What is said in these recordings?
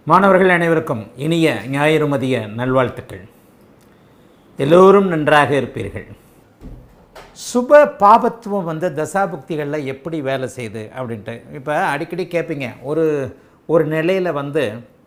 மாணவர்கள் அனைவருக்கும் இனிய ஞாயிறு மதிய நல்வாழ்த்துக்கள் எல்லோரும் நன்றாக இருப்பீர்கள் சுப பாபத்துவம் வந்து தசாபுக்திகளில் எப்படி வேலை செய்யுது அப்படின்ட்டு இப்போ அடிக்கடி கேட்பீங்க ஒரு ஒரு நிலையில் வந்து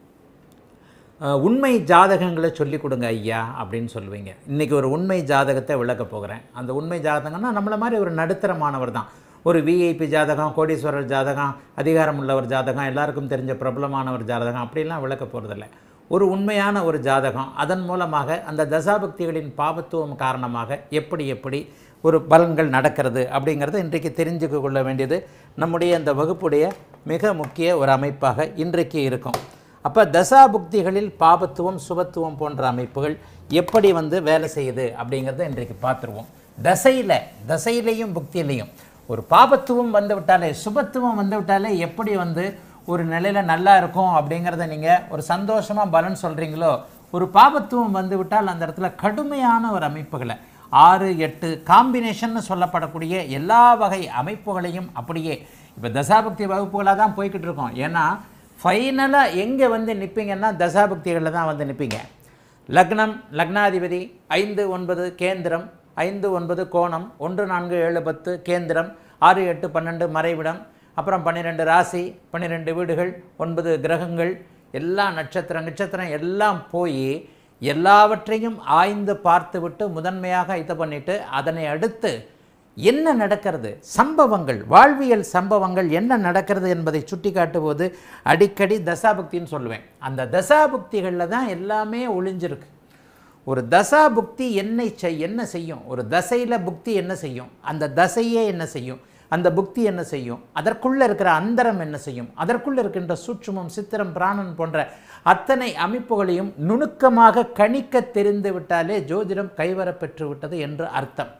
அஹ், உண்மை ஜாதகங்களை சொல்லிக் கொடுங்க ஐயா அப்படின்னு சொல்லுவீங்க இன்றைக்கி ஒரு உண்மை ஜாதகத்தை விளக்க போகிறேன் அந்த உண்மை ஜாதகம்னா நம்மளை மாதிரி ஒரு நடுத்தரமானவர் தான் ஒரு விஐபி ஜாதகம் கோடீஸ்வரர் ஜாதகம் அதிகாரம் உள்ளவர் ஜாதகம் எல்லாருக்கும் தெரிஞ்ச பிரபலமானவர் ஜாதகம் அப்படிலாம் விளக்க போகிறதில்ல ஒரு உண்மையான ஒரு ஜாதகம் அதன் மூலமாக அந்த தசாபக்திகளின் பாபத்துவம் காரணமாக எப்படி எப்படி ஒரு பலன்கள் நடக்கிறது அப்படிங்கிறத இன்றைக்கு தெரிஞ்சுக்க கொள்ள வேண்டியது நம்முடைய இந்த வகுப்புடைய மிக முக்கிய ஒரு அமைப்பாக இன்றைக்கு இருக்கும் அப்போ தசாபுக்திகளில் பாபத்துவம் சுபத்துவம் போன்ற அமைப்புகள் எப்படி வந்து வேலை செய்யுது அப்படிங்கிறத இன்றைக்கு பார்த்துருவோம் தசையில் தசையிலையும் புக்தியிலையும் ஒரு பாபத்துவம் வந்து விட்டாலே சுபத்துவம் வந்து விட்டாலே எப்படி வந்து ஒரு நிலையில் நல்லா இருக்கும் அப்படிங்கிறத நீங்கள் ஒரு சந்தோஷமாக பலன் சொல்கிறீங்களோ ஒரு பாபத்துவம் வந்து விட்டால் அந்த இடத்துல கடுமையான ஒரு அமைப்புகளை ஆறு எட்டு காம்பினேஷன்னு சொல்லப்படக்கூடிய எல்லா வகை அமைப்புகளையும் அப்படியே இப்போ தசாபக்தி வகுப்புகளாக தான் போய்கிட்டு இருக்கோம் ஏன்னா ஃபைனலாக எங்கே வந்து நிற்பீங்கன்னா தசாபக்திகளில் தான் வந்து நிற்பீங்க லக்னம் லக்னாதிபதி ஐந்து ஒன்பது கேந்திரம் ஐந்து ஒன்பது கோணம் ஒன்று நான்கு ஏழு பத்து கேந்திரம் ஆறு எட்டு பன்னெண்டு மறைவிடம் அப்புறம் பன்னிரெண்டு ராசி பன்னிரெண்டு வீடுகள் ஒன்பது கிரகங்கள் எல்லா நட்சத்திரம் நட்சத்திரம் எல்லாம் போய் எல்லாவற்றையும் ஆய்ந்து பார்த்துவிட்டு முதன்மையாக இது பண்ணிட்டு அதனை அடுத்து என்ன நடக்கிறது சம்பவங்கள் வாழ்வியல் சம்பவங்கள் என்ன நடக்கிறது என்பதை சுட்டி காட்டும்போது அடிக்கடி தசாபக்தின்னு சொல்லுவேன் அந்த தசாபுக்திகளில் தான் எல்லாமே ஒளிஞ்சிருக்கு ஒரு தசா புக்தி என்ன செய் என்ன செய்யும் ஒரு தசையில் புக்தி என்ன செய்யும் அந்த தசையே என்ன செய்யும் அந்த புக்தி என்ன செய்யும் அதற்குள்ளே இருக்கிற அந்தரம் என்ன செய்யும் அதற்குள்ளே இருக்கின்ற சூட்சுமம் சித்திரம் பிராணன் போன்ற அத்தனை அமைப்புகளையும் நுணுக்கமாக கணிக்க தெரிந்து விட்டாலே ஜோதிடம் கைவரப் பெற்று விட்டது என்று அர்த்தம்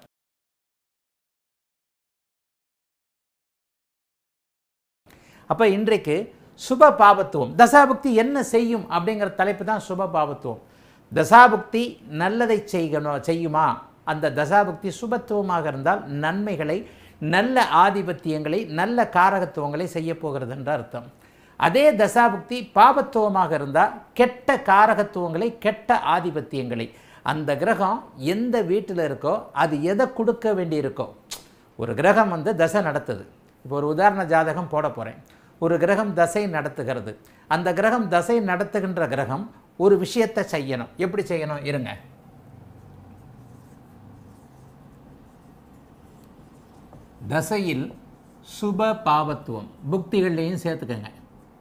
அப்போ இன்றைக்கு சுப பாபத்துவம் தசாபுக்தி என்ன செய்யும் அப்படிங்கிற தலைப்பு தான் சுப பாபத்துவம் தசாபுக்தி நல்லதை செய்யணும் செய்யுமா அந்த தசாபுக்தி சுபத்துவமாக இருந்தால் நன்மைகளை நல்ல ஆதிபத்தியங்களை நல்ல காரகத்துவங்களை செய்ய போகிறது என்ற அர்த்தம் அதே தசாபுக்தி பாபத்துவமாக இருந்தால் கெட்ட காரகத்துவங்களை கெட்ட ஆதிபத்தியங்களை அந்த கிரகம் எந்த வீட்டில் இருக்கோ அது எதை கொடுக்க வேண்டியிருக்கோ ஒரு கிரகம் வந்து தசை நடத்துது இப்போ ஒரு உதாரண ஜாதகம் போட போகிறேன் ஒரு கிரகம் தசை நடத்துகிறது அந்த கிரகம் தசை நடத்துகின்ற கிரகம் ஒரு விஷயத்தை செய்யணும் எப்படி செய்யணும் இருங்க தசையில் சுப பாவத்துவம் புக்திகள்லையும் சேர்த்துக்கங்க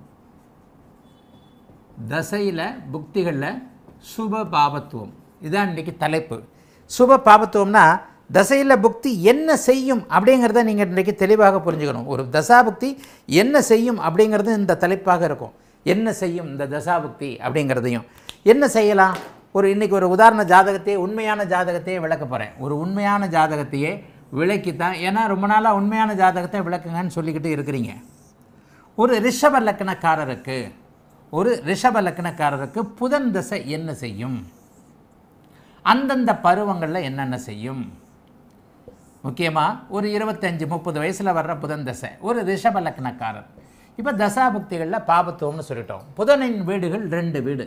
தசையில் புக்திகளில் சுப பாவத்துவம் இதுதான் இன்றைக்கி தலைப்பு சுப பாவத்துவம்னா தசையில் புக்தி என்ன செய்யும் அப்படிங்கிறத நீங்கள் இன்றைக்கி தெளிவாக புரிஞ்சுக்கணும் ஒரு தசாபுக்தி என்ன செய்யும் அப்படிங்கிறது இந்த தலைப்பாக இருக்கும் என்ன செய்யும் இந்த தசாபுக்தி அப்படிங்கிறதையும் என்ன செய்யலாம் ஒரு இன்றைக்கி ஒரு உதாரண ஜாதகத்தையே உண்மையான ஜாதகத்தையே விளக்க போகிறேன் ஒரு உண்மையான ஜாதகத்தையே விளக்கித்தான் ஏன்னா ரொம்ப நாளாக உண்மையான ஜாதகத்தை விளக்குங்கன்னு சொல்லிக்கிட்டு இருக்கிறீங்க ஒரு ரிஷப லக்கணக்காரருக்கு ஒரு ரிஷப லக்கணக்காரருக்கு புதன் தசை என்ன செய்யும் அந்தந்த பருவங்களில் என்னென்ன செய்யும் முக்கியமாக ஒரு இருபத்தஞ்சி முப்பது வயசில் வர்ற புதன் தசை ஒரு ரிஷப லக்னக்காரர் இப்போ தசாபக்திகளில் பாபத்துவம்னு சொல்லிட்டோம் புதனின் வீடுகள் ரெண்டு வீடு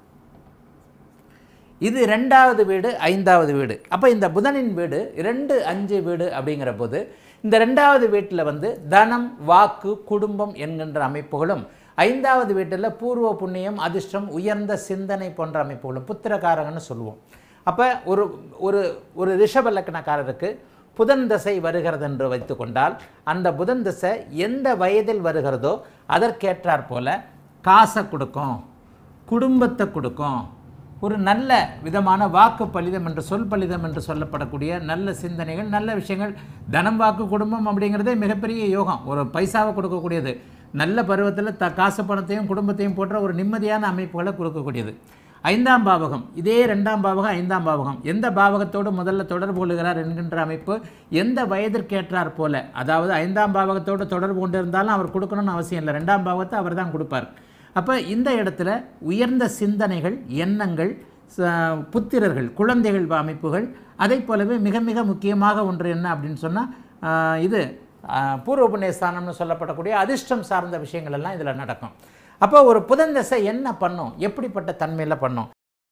இது ரெண்டாவது வீடு ஐந்தாவது வீடு அப்போ இந்த புதனின் வீடு ரெண்டு அஞ்சு வீடு அப்படிங்கிற போது இந்த ரெண்டாவது வீட்டில் வந்து தனம் வாக்கு குடும்பம் என்கின்ற அமைப்புகளும் ஐந்தாவது வீட்டில் பூர்வ புண்ணியம் அதிர்ஷ்டம் உயர்ந்த சிந்தனை போன்ற அமைப்புகளும் புத்திரக்காரங்கன்னு சொல்லுவோம் அப்போ ஒரு ஒரு ஒரு ரிஷப லக்னக்காரருக்கு புதன் தசை வருகிறது என்று வைத்துக்கொண்டால் அந்த புதன் தசை எந்த வயதில் வருகிறதோ அதற்கேற்றாற் போல காசை கொடுக்கும் குடும்பத்தை கொடுக்கும் ஒரு நல்ல விதமான வாக்கு பலிதம் என்று சொல் பலிதம் என்று சொல்லப்படக்கூடிய நல்ல சிந்தனைகள் நல்ல விஷயங்கள் தனம் வாக்கு குடும்பம் அப்படிங்கிறதே மிகப்பெரிய யோகம் ஒரு பைசாவை கொடுக்கக்கூடியது நல்ல பருவத்தில் த காசு பணத்தையும் குடும்பத்தையும் போன்ற ஒரு நிம்மதியான அமைப்புகளை கொடுக்கக்கூடியது ஐந்தாம் பாவகம் இதே ரெண்டாம் பாவகம் ஐந்தாம் பாவகம் எந்த பாவகத்தோடு முதல்ல தொடர்பு கொள்கிறார் என்கின்ற அமைப்பு எந்த வயதிற்கேற்றார் போல அதாவது ஐந்தாம் பாவகத்தோடு தொடர்பு கொண்டு இருந்தாலும் அவர் கொடுக்கணும்னு அவசியம் இல்லை ரெண்டாம் பாவகத்தை அவர் தான் கொடுப்பார் அப்போ இந்த இடத்துல உயர்ந்த சிந்தனைகள் எண்ணங்கள் ச- புத்திரர்கள் குழந்தைகள் அமைப்புகள் அதை போலவே மிக மிக முக்கியமாக ஒன்று என்ன அப்படின்னு சொன்னால் இது ஆஹ், பூர்வ புண்ணிய ஸ்தானம்னு சொல்லப்படக்கூடிய அதிர்ஷ்டம் சார்ந்த விஷயங்கள் எல்லாம் இதில் நடக்கும் அப்போ ஒரு புதன் தசை என்ன பண்ணும் எப்படிப்பட்ட தன்மையில் பண்ணும்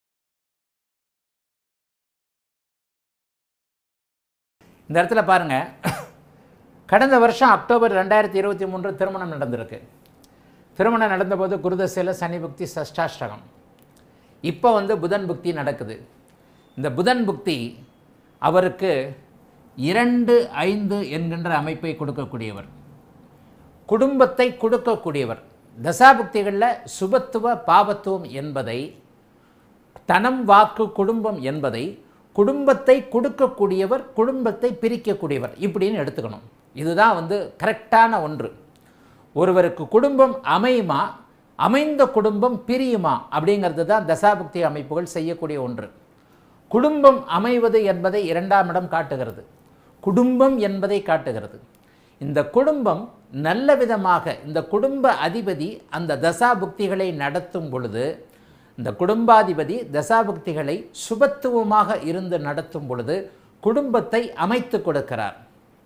இந்த இடத்துல பாருங்க கடந்த வருஷம் அக்டோபர் ரெண்டாயிரத்தி இருபத்தி மூன்று திருமணம் நடந்திருக்கு திருமணம் நடந்தபோது குருதசையில் சனி புக்தி சஷ்டாஷ்டகம் இப்போ வந்து புதன் புக்தி நடக்குது இந்த புதன் புக்தி அவருக்கு இரண்டு ஐந்து என்கின்ற அமைப்பை கொடுக்கக்கூடியவர் குடும்பத்தை கொடுக்கக்கூடியவர் தசாபுக்திகளில் சுபத்துவ பாபத்துவம் என்பதை தனம் வாக்கு குடும்பம் என்பதை குடும்பத்தை கொடுக்கக்கூடியவர் குடும்பத்தை பிரிக்கக்கூடியவர் இப்படின்னு எடுத்துக்கணும் இதுதான் வந்து கரெக்டான ஒன்று ஒருவருக்கு குடும்பம் அமையுமா அமைந்த குடும்பம் பிரியுமா அப்படிங்கிறது தான் தசாபுக்தி அமைப்புகள் செய்யக்கூடிய ஒன்று குடும்பம் அமைவது என்பதை இரண்டாம் இடம் காட்டுகிறது குடும்பம் என்பதை காட்டுகிறது இந்த குடும்பம் நல்ல விதமாக இந்த குடும்ப அதிபதி அந்த தசாபுக்திகளை நடத்தும் பொழுது இந்த குடும்பாதிபதி தசாபுக்திகளை சுபத்துவமாக இருந்து நடத்தும் பொழுது குடும்பத்தை அமைத்து கொடுக்கிறார்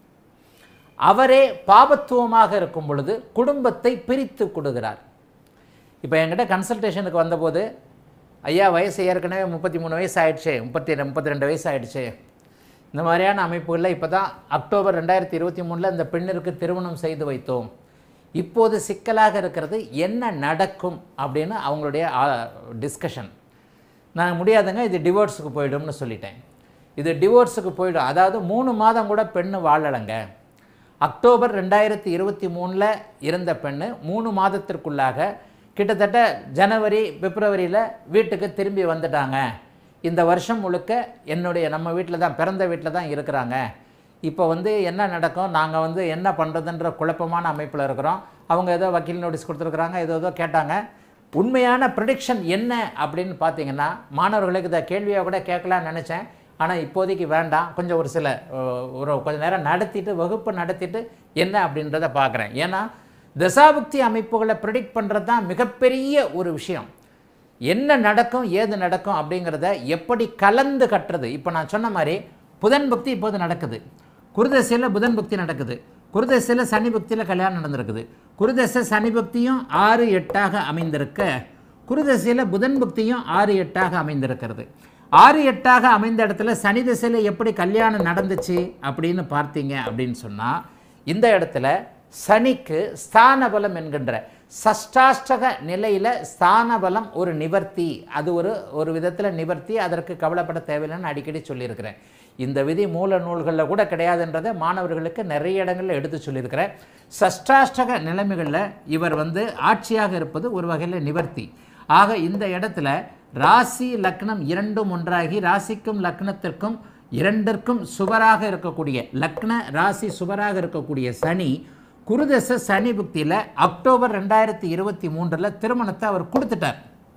அவரே பாபத்துவமாக இருக்கும் பொழுது குடும்பத்தை பிரித்து கொடுக்கிறார் இப்போ என்கிட்ட கன்சல்டேஷனுக்கு வந்தபோது ஐயா வயசு ஏற்கனவே முப்பத்தி மூணு வயசு ஆயிடுச்சு முப்பத்தி முப்பத்தி ரெண்டு வயசு ஆயிடுச்சு இந்த மாதிரியான அமைப்புகளில் இப்போ தான் அக்டோபர் ரெண்டாயிரத்தி இருபத்தி மூணில் இந்த பெண்ணிற்கு திருமணம் செய்து வைத்தோம் இப்போது சிக்கலாக இருக்கிறது என்ன நடக்கும் அப்படின்னு அவங்களுடைய டிஸ்கஷன் நான் முடியாதுங்க இது டிவோர்ஸுக்கு போயிடும்னு சொல்லிட்டேன் இது டிவோர்ஸுக்கு போயிடும் அதாவது மூணு மாதம் கூட பெண்ணு வாழலைங்க அக்டோபர் ரெண்டாயிரத்தி இருபத்தி மூணில் இருந்த பெண்ணு மூணு மாதத்திற்குள்ளாக கிட்டத்தட்ட ஜனவரி பிப்ரவரியில் வீட்டுக்கு திரும்பி வந்துட்டாங்க இந்த வருஷம் முழுக்க என்னுடைய நம்ம வீட்டில் தான் பிறந்த வீட்டில் தான் இருக்கிறாங்க இப்போ வந்து என்ன நடக்கும் நாங்கள் வந்து என்ன பண்ணுறதுன்ற குழப்பமான அமைப்பில் இருக்கிறோம் அவங்க ஏதோ வக்கீல் நோட்டீஸ் கொடுத்துருக்குறாங்க ஏதோ ஏதோ கேட்டாங்க உண்மையான ப்ரிடிக்ஷன் என்ன அப்படின்னு பார்த்தீங்கன்னா மாணவர்களுக்கு இதை கேள்வியாக கூட கேட்கலான்னு நினச்சேன் ஆனால் இப்போதைக்கு வேண்டாம் கொஞ்சம் ஒரு சில அஹ், ஒரு கொஞ்ச நேரம் நடத்திட்டு வகுப்பு நடத்திட்டு என்ன அப்படின்றத பார்க்குறேன் ஏன்னா தசாபுக்தி அமைப்புகளை ப்ரிடிக்ட் பண்ணுறது தான் மிகப்பெரிய ஒரு விஷயம் என்ன நடக்கும் ஏது நடக்கும் அப்படிங்கிறத எப்படி கலந்து கட்டுறது இப்போ நான் சொன்ன மாதிரி புதன் பக்தி இப்போது நடக்குது குருதசையில் புதன் பக்தி நடக்குது குருதசையில் சனி பக்தியில் கல்யாணம் நடந்திருக்குது குருதசை சனி பக்தியும் ஆறு எட்டாக அமைந்திருக்க குருதசையில் புதன் பக்தியும் ஆறு எட்டாக அமைந்திருக்கிறது ஆறு எட்டாக அமைந்த இடத்துல சனி திசையில் எப்படி கல்யாணம் நடந்துச்சு அப்படின்னு பார்த்தீங்க அப்படின்னு சொன்னால் இந்த இடத்துல சனிக்கு ஸ்தான பலம் என்கின்ற சஷ்டாஷ்டக நிலையில் ஸ்தான பலம் ஒரு நிவர்த்தி அது ஒரு ஒரு விதத்தில் நிவர்த்தி அதற்கு கவலைப்பட தேவையில்லைன்னு அடிக்கடி சொல்லியிருக்கிறேன் இந்த விதி மூல நூல்களில் கூட கிடையாதுன்றதை மாணவர்களுக்கு நிறைய இடங்களில் எடுத்து சொல்லியிருக்கிறேன் சஷ்டாஷ்டக நிலைமைகளில் இவர் வந்து ஆட்சியாக இருப்பது ஒரு வகையில் நிவர்த்தி ஆக இந்த இடத்துல ராசி லக்னம் இரண்டும் ஒன்றாகி ராசிக்கும் லக்னத்திற்கும் இரண்டிற்கும் சுவராக இருக்கக்கூடிய லக்ன ராசி சுவராக இருக்கக்கூடிய சனி குருதச சனி புக்தியில் அக்டோபர் ரெண்டாயிரத்தி இருபத்தி மூன்றில் திருமணத்தை அவர் கொடுத்துட்டார்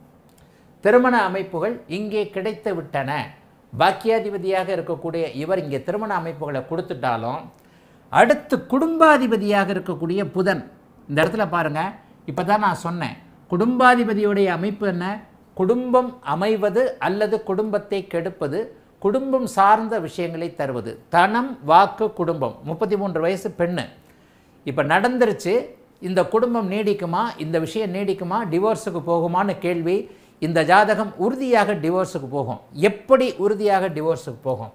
திருமண அமைப்புகள் இங்கே கிடைத்து விட்டன பாக்கியாதிபதியாக இருக்கக்கூடிய இவர் இங்கே திருமண அமைப்புகளை கொடுத்துட்டாலும் அடுத்து குடும்பாதிபதியாக இருக்கக்கூடிய புதன் இந்த இடத்துல பாருங்க இப்போ தான் நான் சொன்னேன் குடும்பாதிபதியுடைய அமைப்பு என்ன குடும்பம் அமைவது அல்லது குடும்பத்தை கெடுப்பது குடும்பம் சார்ந்த விஷயங்களை தருவது தனம் வாக்கு குடும்பம் முப்பத்தி மூன்று வயசு பெண்ணு இப்போ நடந்துருச்சு இந்த குடும்பம் நீடிக்குமா இந்த விஷயம் நீடிக்குமா டிவோர்ஸுக்கு போகுமான்னு கேள்வி இந்த ஜாதகம் உறுதியாக டிவோர்ஸுக்கு போகும் எப்படி உறுதியாக டிவோர்ஸுக்கு போகும்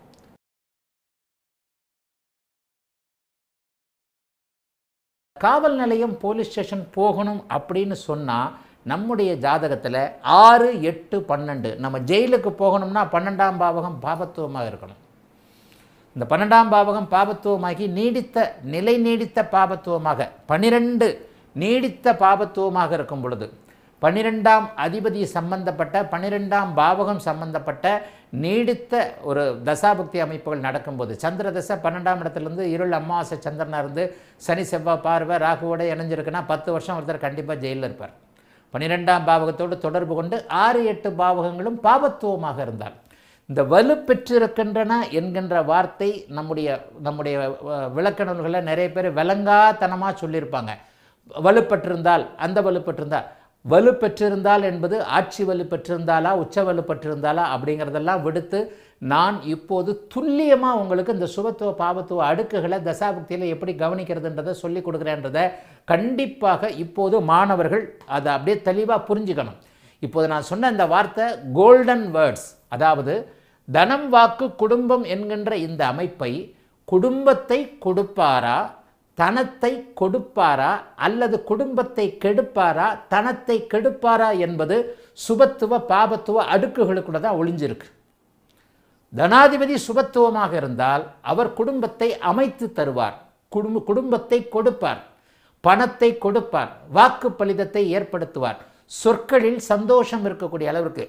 காவல் நிலையம் போலீஸ் ஸ்டேஷன் போகணும் அப்படின்னு சொன்னால் நம்முடைய ஜாதகத்தில் ஆறு எட்டு பன்னெண்டு நம்ம ஜெயிலுக்கு போகணும்னா பன்னெண்டாம் பாவகம் பாபத்துவமாக இருக்கணும் இந்த பன்னெண்டாம் பாவகம் பாபத்துவமாகி நீடித்த நிலை நீடித்த பாபத்துவமாக பனிரெண்டு நீடித்த பாபத்துவமாக இருக்கும் பொழுது பன்னிரெண்டாம் அதிபதி சம்பந்தப்பட்ட பன்னிரெண்டாம் பாவகம் சம்பந்தப்பட்ட நீடித்த ஒரு தசாபக்தி அமைப்புகள் நடக்கும்போது சந்திர தசை பன்னெண்டாம் இடத்துலேருந்து இருள் அமாவாசை சந்திரனாக இருந்து சனி செவ்வாய் பார்வை ராகுவோட இணைஞ்சிருக்குன்னா பத்து வருஷம் ஒருத்தர் கண்டிப்பாக ஜெயிலில் இருப்பார் பன்னிரெண்டாம் பாவகத்தோடு தொடர்பு கொண்டு ஆறு எட்டு பாவகங்களும் பாபத்துவமாக இருந்தால் இந்த வலு பெற்றிருக்கின்றன என்கின்ற வார்த்தை நம்முடைய நம்முடைய அஹ், விளக்க நூல்களில் நிறைய பேர் விளங்காத்தனமாக சொல்லியிருப்பாங்க வலுப்பட்டிருந்தால் அந்த வலுப்பட்டிருந்தால் வலு பெற்றிருந்தால் என்பது ஆட்சி வலு பெற்றிருந்தாலா உச்ச வலு பெற்றிருந்தாலா அப்படிங்கிறதெல்லாம் விடுத்து நான் இப்போது துல்லியமாக உங்களுக்கு இந்த சுபத்துவ பாவத்துவ அடுக்குகளை தசாபுக்தியில் எப்படி கவனிக்கிறதுன்றதை சொல்லி கொடுக்குறேன்றதை கண்டிப்பாக இப்போது மாணவர்கள் அதை அப்படியே தெளிவாக புரிஞ்சுக்கணும் இப்போது நான் சொன்ன இந்த வார்த்தை கோல்டன் வேர்ட்ஸ் அதாவது தனம் வாக்கு குடும்பம் என்கின்ற இந்த அமைப்பை குடும்பத்தை கொடுப்பாரா தனத்தை கொடுப்பாரா அல்லது குடும்பத்தை கெடுப்பாரா தனத்தை கெடுப்பாரா என்பது சுபத்துவ பாபத்துவ அடுக்குகளுக்குள்ள தான் ஒளிஞ்சிருக்கு தனாதிபதி சுபத்துவமாக இருந்தால் அவர் குடும்பத்தை அமைத்து தருவார் குடும்ப குடும்பத்தை கொடுப்பார் பணத்தை கொடுப்பார் வாக்கு பலிதத்தை ஏற்படுத்துவார் சொற்களில் சந்தோஷம் இருக்கக்கூடிய அளவிற்கு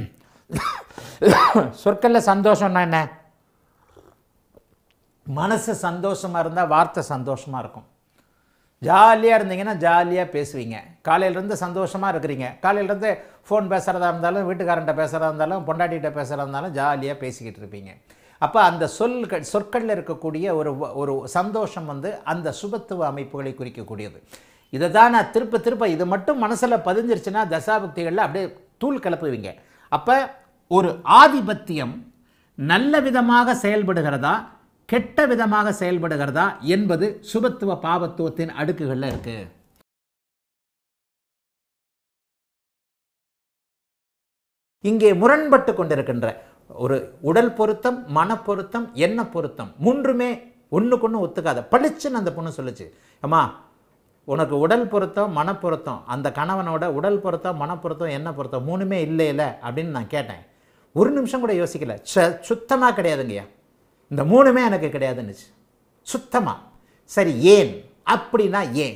சொற்களில் சந்தோஷம்னா என்ன மனசு சந்தோஷமாக இருந்தால் வார்த்தை சந்தோஷமாக இருக்கும் ஜாலியாக இருந்தீங்கன்னா ஜாலியாக பேசுவீங்க காலையிலேருந்து சந்தோஷமாக இருக்கிறீங்க காலையிலேருந்து ஃபோன் பேசுகிறதா இருந்தாலும் வீட்டுக்காரன்ட்ட பேசுகிறதா இருந்தாலும் பொண்டாட்டிகிட்ட பேசுகிறதா இருந்தாலும் ஜாலியாக பேசிக்கிட்டு இருப்பீங்க அப்போ அந்த சொல்கள் சொற்களில் இருக்கக்கூடிய ஒரு வ- ஒரு சந்தோஷம் வந்து அந்த சுபத்துவ அமைப்புகளை குறிக்கக்கூடியது இதை தான் நான் திருப்ப திருப்ப இது மட்டும் மனசில் பதிஞ்சிருச்சுன்னா தசாபக்திகளில் அப்படியே தூள் கிளப்புவீங்க அப்போ ஒரு ஆதிபத்தியம் நல்ல விதமாக செயல்படுகிறதா கெட்ட விதமாக செயல்படுகிறதா என்பது சுபத்துவ பாவத்துவத்தின் அடுக்குகளில் இருக்கு இங்கே முரண்பட்டு கொண்டிருக்கின்ற ஒரு உடல் பொருத்தம் மன பொருத்தம் எண்ண பொருத்தம் மூன்றுமே ஒன்றுக்கு ஒன்று ஒத்துக்காத பளிச்சுன்னு அந்த பொண்ணு சொல்லுச்சு அம்மா உனக்கு உடல் பொருத்தம் மன பொருத்தம் அந்த கணவனோட உடல் பொருத்தம் மன பொருத்தம் என்ன பொருத்தம் மூணுமே இல்லையில அப்படின்னு நான் கேட்டேன் ஒரு நிமிஷம் கூட யோசிக்கல ச சுத்தமாக கிடையாதுங்கய்யா இந்த மூணுமே எனக்கு கிடையாதுன்னுச்சு சுத்தமாக சரி ஏன் அப்படின்னா ஏன்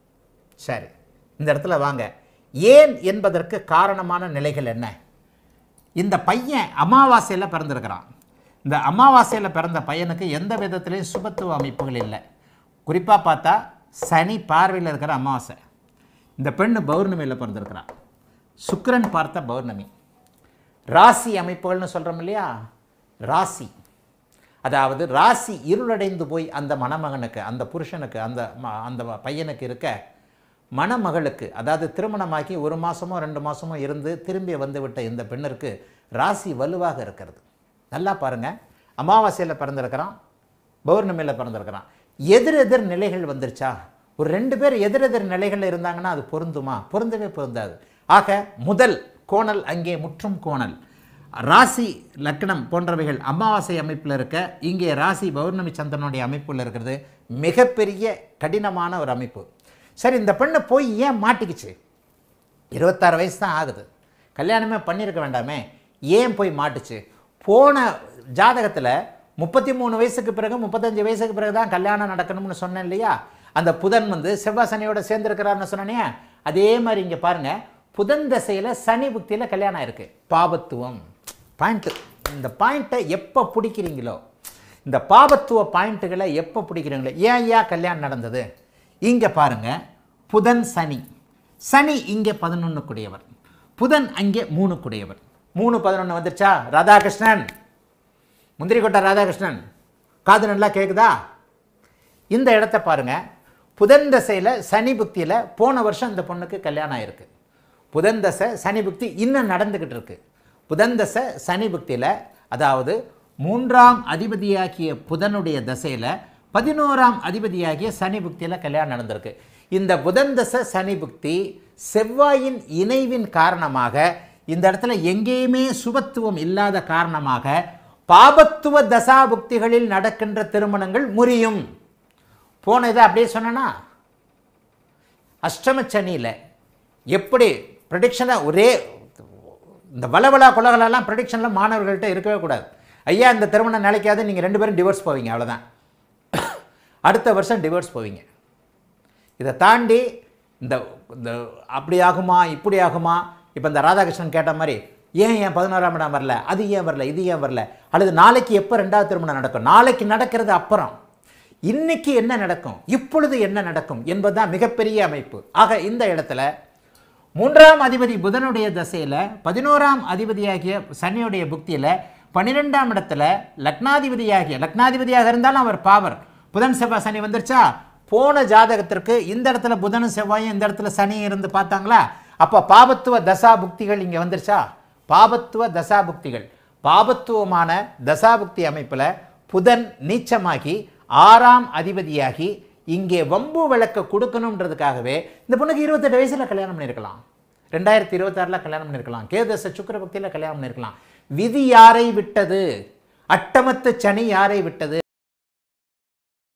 சரி இந்த இடத்துல வாங்க ஏன் என்பதற்கு காரணமான நிலைகள் என்ன இந்த பையன் அமாவாசையில் பிறந்திருக்கிறான் இந்த அமாவாசையில் பிறந்த பையனுக்கு எந்த விதத்திலையும் சுபத்துவ அமைப்புகள் இல்லை குறிப்பாக பார்த்தா சனி பார்வையில் இருக்கிற அமாவாசை இந்த பெண்ணு பௌர்ணமியில் பிறந்திருக்கிறான் சுக்கிரன் பார்த்த பௌர்ணமி ராசி அமைப்புகள்னு சொல்கிறோம் இல்லையா ராசி அதாவது ராசி இருளடைந்து போய் அந்த மணமகனுக்கு அந்த புருஷனுக்கு அந்த ம- அந்த பையனுக்கு இருக்க மணமகளுக்கு அதாவது திருமணமாக்கி ஒரு மாதமோ ரெண்டு மாதமோ இருந்து திரும்பி வந்து விட்ட இந்த பெண்ணிற்கு ராசி வலுவாக இருக்கிறது நல்லா பாருங்கள் அமாவாசையில் பிறந்திருக்கிறான் பௌர்ணமியில் பிறந்திருக்கிறான் எதிர் எதிர் நிலைகள் வந்துருச்சா ஒரு ரெண்டு பேர் எதிரெதிர் நிலைகளில் இருந்தாங்கன்னா அது பொருந்துமா பொருந்தவே பொருந்தாது ஆக முதல் கோணல் அங்கே முற்றும் கோணல் ராசி லக்னம் போன்றவைகள் அமாவாசை அமைப்பில் இருக்க இங்கே ராசி பௌர்ணமி சந்திரனுடைய அமைப்பில் இருக்கிறது மிகப்பெரிய கடினமான ஒரு அமைப்பு சரி இந்த பெண்ணு போய் ஏன் மாட்டிக்கிச்சு இருபத்தாறு வயசு தான் ஆகுது கல்யாணமே பண்ணியிருக்க வேண்டாமே ஏன் போய் மாட்டுச்சு போன ஜாதகத்தில் முப்பத்தி மூணு வயசுக்கு பிறகு முப்பத்தஞ்சு வயசுக்கு பிறகு தான் கல்யாணம் நடக்கணும்னு சொன்னேன் இல்லையா அந்த புதன் வந்து செவ்வாய் சனியோட சேர்ந்துருக்கிறாருன்னு சொன்னேனே அதே மாதிரி இங்கே பாருங்கள் புதன் தசையில் சனி புக்தியில் கல்யாணம் இருக்குது பாபத்துவம் பாயிண்ட்டு இந்த பாயிண்ட்டை எப்போ பிடிக்கிறீங்களோ இந்த பாபத்துவ பாயிண்ட்டுகளை எப்போ பிடிக்கிறீங்களோ ஏன் ஏன் கல்யாணம் நடந்தது இங்கே பாருங்க புதன் சனி சனி இங்கே பதினொன்று கூடியவர் புதன் அங்கே மூணு கூடியவர் மூணு பதினொன்று வந்துருச்சா ராதாகிருஷ்ணன் முந்திரி கொட்டை ராதாகிருஷ்ணன் காது நல்லா கேட்குதா இந்த இடத்த பாருங்க புதன் தசையில் சனி புக்தியில் போன வருஷம் இந்த பொண்ணுக்கு கல்யாணம் ஆயிருக்கு புதன் தசை சனி புக்தி இன்னும் நடந்துக்கிட்டு இருக்கு புதன் தசை சனி புக்தியில் அதாவது மூன்றாம் அதிபதியாகிய புதனுடைய தசையில் பதினோராம் அதிபதியாகிய சனி புக்தியில் கல்யாணம் நடந்திருக்கு இந்த புதன் தசை சனி புக்தி செவ்வாயின் இணைவின் காரணமாக இந்த இடத்துல எங்கேயுமே சுபத்துவம் இல்லாத காரணமாக பாபத்துவ தசாபுக்திகளில் நடக்கின்ற திருமணங்கள் முறியும் போன இதை அப்படியே சொன்னேனா அஷ்டமச்சனியில் எப்படி ப்ரெடிக்ஷனை ஒரே இந்த வளவலா கொலகளெல்லாம் ப்ரெடிக்ஷனில் மாணவர்கள்ட்ட இருக்கவே கூடாது ஐயா இந்த திருமணம் நிலைக்காது நீங்கள் ரெண்டு பேரும் டிவோர்ஸ் போவீங்க அவ்வளோதான் அடுத்த வருஷம் டிவோர்ஸ் போவீங்க இதை தாண்டி இந்த இந்த அப்படி ஆகுமா இப்படி ஆகுமா இப்போ இந்த ராதாகிருஷ்ணன் கேட்ட மாதிரி ஏன் ஏன் பதினோராம் இடம் வரல அது ஏன் வரல இது ஏன் வரல அல்லது நாளைக்கு எப்போ ரெண்டாவது திருமணம் நடக்கும் நாளைக்கு நடக்கிறது அப்புறம் இன்னைக்கு என்ன நடக்கும் இப்பொழுது என்ன நடக்கும் என்பதுதான் மிகப்பெரிய அமைப்பு ஆக இந்த இடத்துல மூன்றாம் அதிபதி புதனுடைய தசையில் பதினோராம் அதிபதியாகிய சனியுடைய புக்தியில் பன்னிரெண்டாம் இடத்துல லக்னாதிபதியாகிய லக்னாதிபதியாக இருந்தாலும் அவர் பாவர் புதன் செவ்வாய் சனி வந்துருச்சா போன ஜாதகத்திற்கு இந்த இடத்துல புதனும் செவ்வாயும் இந்த இடத்துல சனி இருந்து பார்த்தாங்களா அப்போ பாபத்துவ தசா புக்திகள் இங்கே வந்துருச்சா பாபத்துவ தசா புக்திகள் பாபத்துவமான தசாபுக்தி அமைப்பில் புதன் நீச்சமாகி ஆறாம் அதிபதியாகி இங்கே வம்பு விளக்க கொடுக்கணுன்றதுக்காகவே இந்த பொண்ணுக்கு இருபத்தெட்டு வயசில் கல்யாணம் பண்ணியிருக்கலாம் ரெண்டாயிரத்தி இருபத்தாறில் கல்யாணம் பண்ணியிருக்கலாம் கேதச சுக்கர பக்தியில் கல்யாணம் பண்ணியிருக்கலாம் விதி யாரை விட்டது அட்டமத்து சனி யாரை விட்டது